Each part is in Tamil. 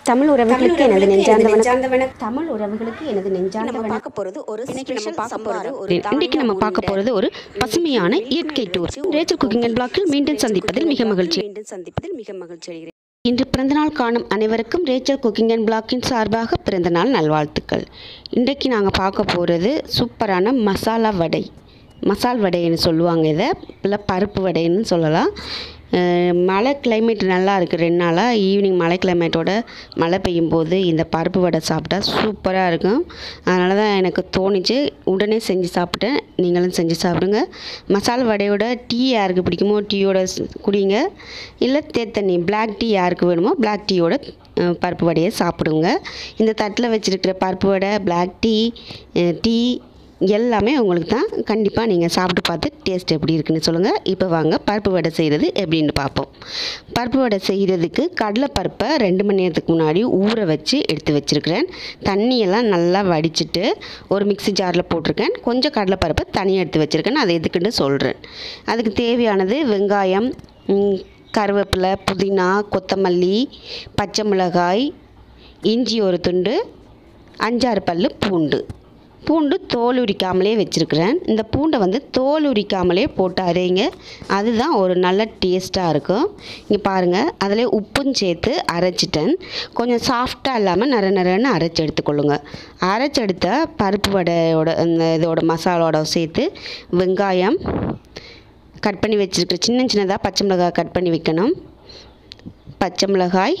தமிழ் உறவுகளுக்கு எனது நெஞ்சார்ந்த வணக்கம் வணக்கம் தமிழ் உறவுகளுக்கு எனது நெஞ்சார்ந்த நம்ம வணக்கம் பார்க்க போறது ஒரு இன்னைக்கு நம்ம ஸ்பெஷல் பார்க்க சம்பார் போறது ஒரு இன்றைக்கு நம்ம பார்க்க போகிறது ஒரு பசுமையான இயற்கை டூர் ரேச்சல் குக்கிங் அண்ட் பிளாக்கில் மீண்டும் சந்திப்பதில் மிக மகிழ்ச்சி மீண்டும் சந்திப்பதில் மிக மகிழ்ச்சி அடைகிறேன் இன்று பிறந்தநாள் காணும் அனைவருக்கும் ரேச்சல் குக்கிங் அண்ட் பிளாக்கின் சார்பாக பிறந்தநாள் நல்வாழ்த்துக்கள் இன்றைக்கு நாங்கள் பார்க்க போகிறது சூப்பரான மசாலா வடை மசால் வடைன்னு சொல்லுவாங்க இதை இல்லை பருப்பு வடைன்னு சொல்லலாம் அஹ் மழை கிளைமேட் நல்லா இருக்குது ரெண்டு நாளாக ஈவினிங் மழை கிளைமேட்டோட மழை பெய்யும் போது இந்த பருப்பு வடை சாப்பிட்டா சூப்பராக இருக்கும் அதனால தான் எனக்கு தோணுச்சு உடனே செஞ்சு சாப்பிட்டேன் நீங்களும் செஞ்சு சாப்பிடுங்க மசாலா வடையோட டீ யாருக்கு பிடிக்குமோ டீயோட ஸ்- குடிங்க இல்லை தேத்தண்ணி பிளாக் டீ யாருக்கு வேணுமோ பிளாக் டீயோட அஹ், பருப்பு வடையை சாப்பிடுங்க இந்த தட்டில் வச்சுருக்கிற பருப்பு வடை பிளாக் டீ அஹ், டீ எல்லாமே உங்களுக்கு தான் கண்டிப்பாக நீங்கள் சாப்பிட்டு பார்த்து டேஸ்ட் எப்படி இருக்குன்னு சொல்லுங்கள் இப்போ வாங்க பருப்பு வடை செய்கிறது எப்படின்னு பார்ப்போம் பருப்பு வடை செய்கிறதுக்கு கடலைப்பருப்பை ரெண்டு மணி நேரத்துக்கு முன்னாடி ஊற வச்சு எடுத்து வச்சுருக்கிறேன் தண்ணியெல்லாம் நல்லா வடிச்சிட்டு ஒரு மிக்ஸி ஜாரில் போட்டிருக்கேன் கொஞ்சம் கடலைப்பருப்பை தனியாக எடுத்து வச்சுருக்கேன் அதை எதுக்குன்னு சொல்கிறேன் அதுக்கு தேவையானது வெங்காயம் ம், கருவேப்பிலை புதினா கொத்தமல்லி பச்சை மிளகாய் இஞ்சி ஒரு துண்டு அஞ்சாறு பல்லு பூண்டு பூண்டு தோல் உரிக்காமலே வச்சுருக்கிறேன் இந்த பூண்டை வந்து தோல் உரிக்காமலே போட்டு அரைங்க அதுதான் ஒரு நல்ல டேஸ்ட்டாக இருக்கும் இங்கே பாருங்கள் அதில் உப்பும் சேர்த்து அரைச்சிட்டேன் கொஞ்சம் சாஃப்டாக இல்லாமல் நர நரன்னு அரைச்சி எடுத்துக்கொள்ளுங்க அரைச்சி எடுத்த பருப்பு வடையோட இந்த இதோட மசாலோட சேர்த்து வெங்காயம் கட் பண்ணி வச்சுருக்க சின்ன சின்னதாக பச்சை மிளகாய் கட் பண்ணி வைக்கணும் பச்சை மிளகாய்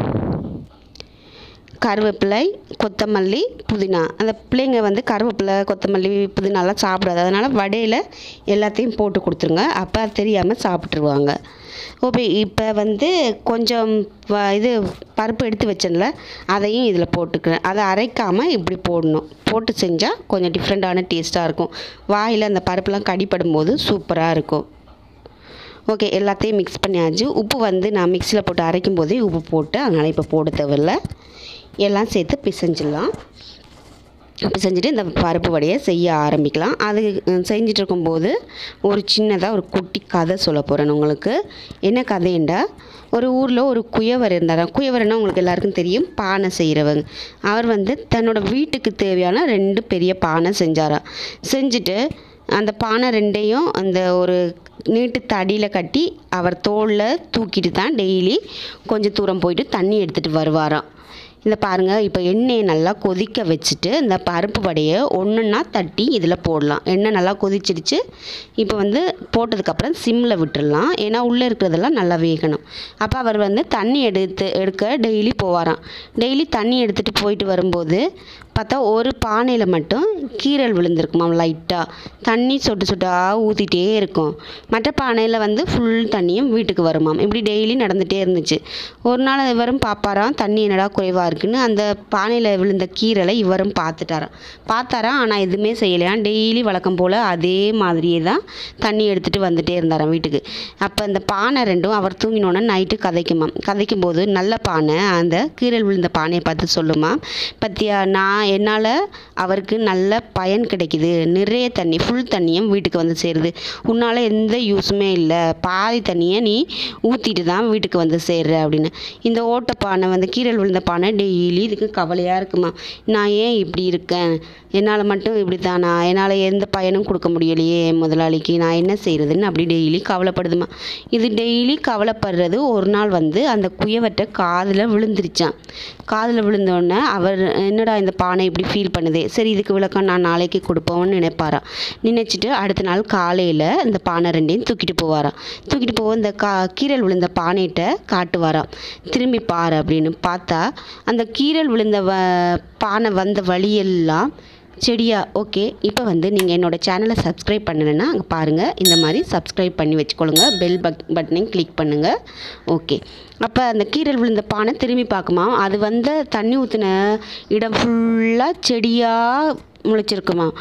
கருவேப்பிலை கொத்தமல்லி புதினா அந்த பிள்ளைங்க வந்து கருவேப்பிலை கொத்தமல்லி புதினாலாம் சாப்பிடாது அதனால் வடையில் எல்லாத்தையும் போட்டு கொடுத்துருங்க அப்போ அது தெரியாமல் சாப்பிட்ருவாங்க ஓகே இப்போ வந்து கொஞ்சம் வ- இது பருப்பு எடுத்து வச்சேன்ல அதையும் இதில் போட்டுக்கிறேன் அதை அரைக்காமல் இப்படி போடணும் போட்டு செஞ்சால் கொஞ்சம் டிஃப்ரெண்ட்டான டேஸ்ட்டாக இருக்கும் வாயில் அந்த பருப்புலாம் கடிப்படும் போது சூப்பராக இருக்கும் ஓகே எல்லாத்தையும் மிக்ஸ் பண்ணியாச்சு உப்பு வந்து நான் மிக்சியில் போட்டு அரைக்கும் போதே உப்பு போட்டு அதனால் இப்போ போட தேவையில்ல எல்லாம் சேர்த்து பிசைஞ்சிடலாம் பிசைஞ்சிட்டு இந்த பருப்பு வடையை செய்ய ஆரம்பிக்கலாம் அது அஹ், செஞ்சுட்டு இருக்கும்போது ஒரு சின்னதாக ஒரு குட்டி கதை சொல்ல போகிறேன் உங்களுக்கு என்ன கதைண்டா ஒரு ஊரில் ஒரு குயவர் இருந்தார் குயவர்னா உங்களுக்கு எல்லாருக்கும் தெரியும் பானை செய்கிறவங்க அவர் வந்து தன்னோட வீட்டுக்கு தேவையான ரெண்டு பெரிய பானை செஞ்சாராம் செஞ்சுட்டு அந்த பானை ரெண்டையும் அந்த ஒரு நீட்டு தடியில் கட்டி அவர் தோளில் தூக்கிட்டு தான் டெய்லி கொஞ்சம் தூரம் போயிட்டு தண்ணி எடுத்துகிட்டு வருவாராம் இந்த பாருங்கள் இப்போ எண்ணெயை நல்லா கொதிக்க வச்சுட்டு இந்த பருப்பு வடையை ஒன்றுன்னா தட்டி இதில் போடலாம் எண்ணெய் நல்லா கொதிச்சிடுச்சு இப்போ வந்து போட்டதுக்கப்புறம் சிம்மில் விட்டுடலாம் ஏன்னா உள்ளே இருக்கிறதெல்லாம் நல்லா வேகணும் அப்போ அவர் வந்து தண்ணி எடுத்து எடுக்க டெய்லி போவாராம் டெய்லி தண்ணி எடுத்துகிட்டு போயிட்டு வரும்போது பார்த்தா ஒரு பானையில் மட்டும் கீரல் விழுந்திருக்குமாம் லைட்டாக தண்ணி சொட்டு சொட்டாக ஊற்றிட்டே இருக்கும் மற்ற பானையில் வந்து ஃபுல் தண்ணியும் வீட்டுக்கு வருமாம் இப்படி டெய்லி நடந்துகிட்டே இருந்துச்சு ஒரு நாள் இவரும் பார்ப்பாராம் தண்ணி என்னடா குறைவாக இருக்குன்னு அந்த பானையில் விழுந்த கீரலை இவரும் பார்த்துட்டாராம் பார்த்தாராம் ஆனால் எதுவுமே செய்யலையாம் டெய்லி வழக்கம் போல் அதே மாதிரியே தான் தண்ணி எடுத்துகிட்டு வந்துட்டே இருந்தாராம் வீட்டுக்கு அப்போ அந்த பானை ரெண்டும் அவர் தூங்கினோன்னே நைட்டு கதைக்குமாம் கதைக்கும் போது நல்ல பானை அந்த கீரல் விழுந்த பானையை பார்த்து சொல்லுமா பத்தியா நான் என்னால் அவருக்கு நல்ல பயன் கிடைக்குது நிறைய தண்ணி ஃபுல் தண்ணியும் வீட்டுக்கு வந்து சேருது உன்னால் எந்த யூஸுமே இல்லை பாதி தண்ணியை நீ ஊற்றிட்டு தான் வீட்டுக்கு வந்து சேர்ற அப்படின்னு இந்த ஓட்ட பானை வந்து கீரல் விழுந்த பானை டெய்லி இதுக்கு கவலையாக இருக்குமா நான் ஏன் இப்படி இருக்கேன் என்னால் மட்டும் இப்படி தானா என்னால் எந்த பயனும் கொடுக்க முடியலையே என் முதலாளிக்கு நான் என்ன செய்கிறதுன்னு அப்படி டெய்லி கவலைப்படுதுமா இது டெய்லி கவலைப்படுறது ஒரு நாள் வந்து அந்த குயவர்கிட்ட காதில் விழுந்துருச்சான் காதில் விழுந்தோடனே அவர் என்னடா இந்த பானை இப்படி ஃபீல் பண்ணுதே சரி இதுக்கு விளக்கம் நான் நாளைக்கு கொடுப்போம்னு நினைப்பாராம் நினச்சிட்டு அடுத்த நாள் காலையில் இந்த பானை ரெண்டையும் தூக்கிட்டு போவாராம் தூக்கிட்டு போக இந்த கா கீரல் விழுந்த பானைகிட்ட காட்டுவாராம் திரும்பி பாரு அப்படின்னு பார்த்தா அந்த கீரல் விழுந்த வ பானை வந்த வழியெல்லாம் செடியா ஓகே இப்போ வந்து நீங்கள் என்னோட சேனலை சப்ஸ்கிரைப் பண்ணலைன்னா அங்கே பாருங்கள் இந்த மாதிரி சப்ஸ்கிரைப் பண்ணி வச்சுக்கொள்ளுங்க பெல் பட் பட்டனையும் கிளிக் பண்ணுங்கள் ஓகே அப்போ அந்த கீரல் விழுந்த பானை திரும்பி பார்க்குமா அது வந்த தண்ணி ஊற்றின இடம் ஃபுல்லாக செடியாக முளைச்சிருக்குமா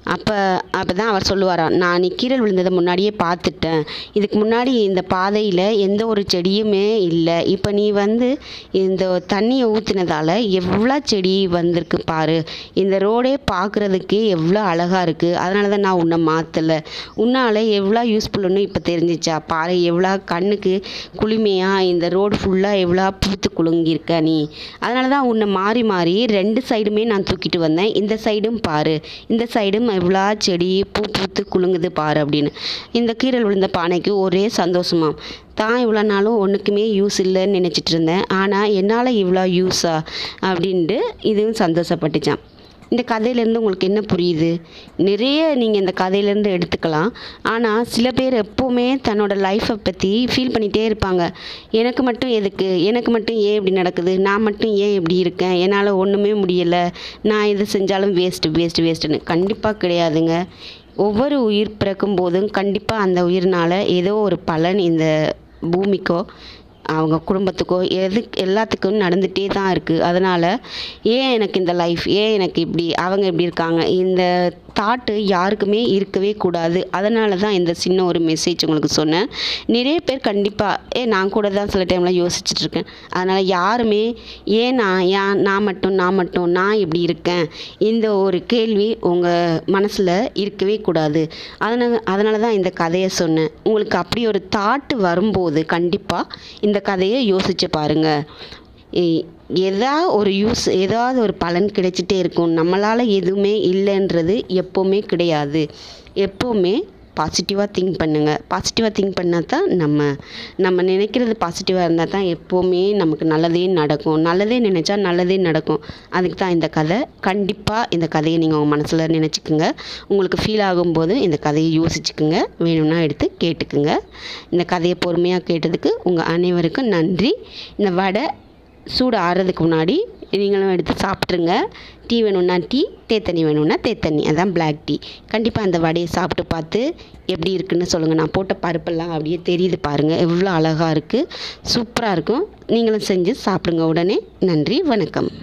அப்போ அப்போ தான் அவர் சொல்லுவாராம் நான் நீ கீரல் விழுந்ததை முன்னாடியே பார்த்துட்டேன் இதுக்கு முன்னாடி இந்த பாதையில் எந்த ஒரு செடியுமே இல்லை இப்போ நீ வந்து இந்த தண்ணியை ஊற்றினதால எவ்வளோ செடி வந்திருக்கு பாரு இந்த ரோடே பார்க்குறதுக்கே எவ்வளோ அழகாக இருக்குது அதனால தான் நான் உன்னை மாற்றலை உன்னால் எவ்வளோ யூஸ்ஃபுல்லுன்னு இப்போ தெரிஞ்சிச்சா பாரு எவ்வளோ கண்ணுக்கு குளுமையாக இந்த ரோடு ஃபுல்லாக எவ்வளோ பூத்து குலுங்கியிருக்க நீ அதனால தான் உன்னை மாறி மாறி ரெண்டு சைடுமே நான் தூக்கிட்டு வந்தேன் இந்த சைடும் பாரு இந்த சைடும் எவ்வளோ செடி பூ பூத்து குலுங்குது பாரு அப்படின்னு இந்த கீரல் விழுந்த பானைக்கு ஒரே சந்தோஷமா தான் இவ்வளோ நாளும் ஒன்றுக்குமே யூஸ் இல்லைன்னு நினச்சிட்டு இருந்தேன் ஆனால் என்னால் இவ்வளோ யூஸா அப்படின்ட்டு இதுவும் சந்தோஷப்பட்டுச்சான் இந்த கதையிலேருந்து உங்களுக்கு என்ன புரியுது நிறைய நீங்கள் இந்த கதையிலேருந்து எடுத்துக்கலாம் ஆனால் சில பேர் எப்போவுமே தன்னோட லைஃப்பை பற்றி ஃபீல் பண்ணிகிட்டே இருப்பாங்க எனக்கு மட்டும் எதுக்கு எனக்கு மட்டும் ஏன் இப்படி நடக்குது நான் மட்டும் ஏன் இப்படி இருக்கேன் என்னால் ஒன்றுமே முடியலை நான் எது செஞ்சாலும் வேஸ்ட்டு வேஸ்ட்டு வேஸ்ட்டுன்னு கண்டிப்பாக கிடையாதுங்க ஒவ்வொரு உயிர் பிறக்கும் போதும் கண்டிப்பாக அந்த உயிர்னால் ஏதோ ஒரு பலன் இந்த பூமிக்கோ அவங்க குடும்பத்துக்கோ எது எல்லாத்துக்கும் நடந்துகிட்டே தான் இருக்குது அதனால் ஏன் எனக்கு இந்த லைஃப் ஏன் எனக்கு இப்படி அவங்க இப்படி இருக்காங்க இந்த தாட்டு யாருக்குமே இருக்கவே கூடாது அதனால தான் இந்த சின்ன ஒரு மெசேஜ் உங்களுக்கு சொன்னேன் நிறைய பேர் கண்டிப்பாக ஏ நான் கூட தான் சில டைமில் யோசிச்சுட்டு இருக்கேன் அதனால் யாருமே ஏன் நான் ஏன் நான் மட்டும் நான் மட்டும் நான் இப்படி இருக்கேன் இந்த ஒரு கேள்வி உங்கள் மனசில் இருக்கவே கூடாது அதனால் அதனால தான் இந்த கதையை சொன்னேன் உங்களுக்கு அப்படி ஒரு தாட்டு வரும்போது கண்டிப்பாக இந்த கதையை யோசிச்சு பாருங்கள் ஏ- எதா ஒரு யூஸ் ஏதாவது ஒரு பலன் கிடைச்சிட்டே இருக்கும் நம்மளால் எதுவுமே இல்லைன்றது எப்போவுமே கிடையாது எப்போவுமே பாசிட்டிவாக திங்க் பண்ணுங்கள் பாசிட்டிவாக திங்க் பண்ணால் தான் நம்ம நம்ம நினைக்கிறது பாசிட்டிவாக இருந்தால் தான் எப்போவுமே நமக்கு நல்லதே நடக்கும் நல்லதே நினச்சா நல்லதே நடக்கும் அதுக்கு தான் இந்த கதை கண்டிப்பாக இந்த கதையை நீங்கள் உங்கள் மனசில் நினச்சிக்கோங்க உங்களுக்கு ஃபீல் ஆகும்போது இந்த கதையை யோசிச்சுக்குங்க வேணும்னா எடுத்து கேட்டுக்குங்க இந்த கதையை பொறுமையாக கேட்டதுக்கு உங்கள் அனைவருக்கும் நன்றி இந்த வடை சூடு ஆறுறதுக்கு முன்னாடி நீங்களும் எடுத்து சாப்பிட்ருங்க டீ வேணும்னா டீ தேத்தண்ணி வேணும்னா தேத்தண்ணி அதான் பிளாக் டீ கண்டிப்பாக அந்த வடையை சாப்பிட்டு பார்த்து எப்படி இருக்குன்னு சொல்லுங்கள் நான் போட்ட பருப்பெல்லாம் அப்படியே தெரியுது பாருங்கள் எவ்வளோ அழகாக இருக்குது சூப்பராக இருக்கும் நீங்களும் செஞ்சு சாப்பிடுங்க உடனே நன்றி வணக்கம்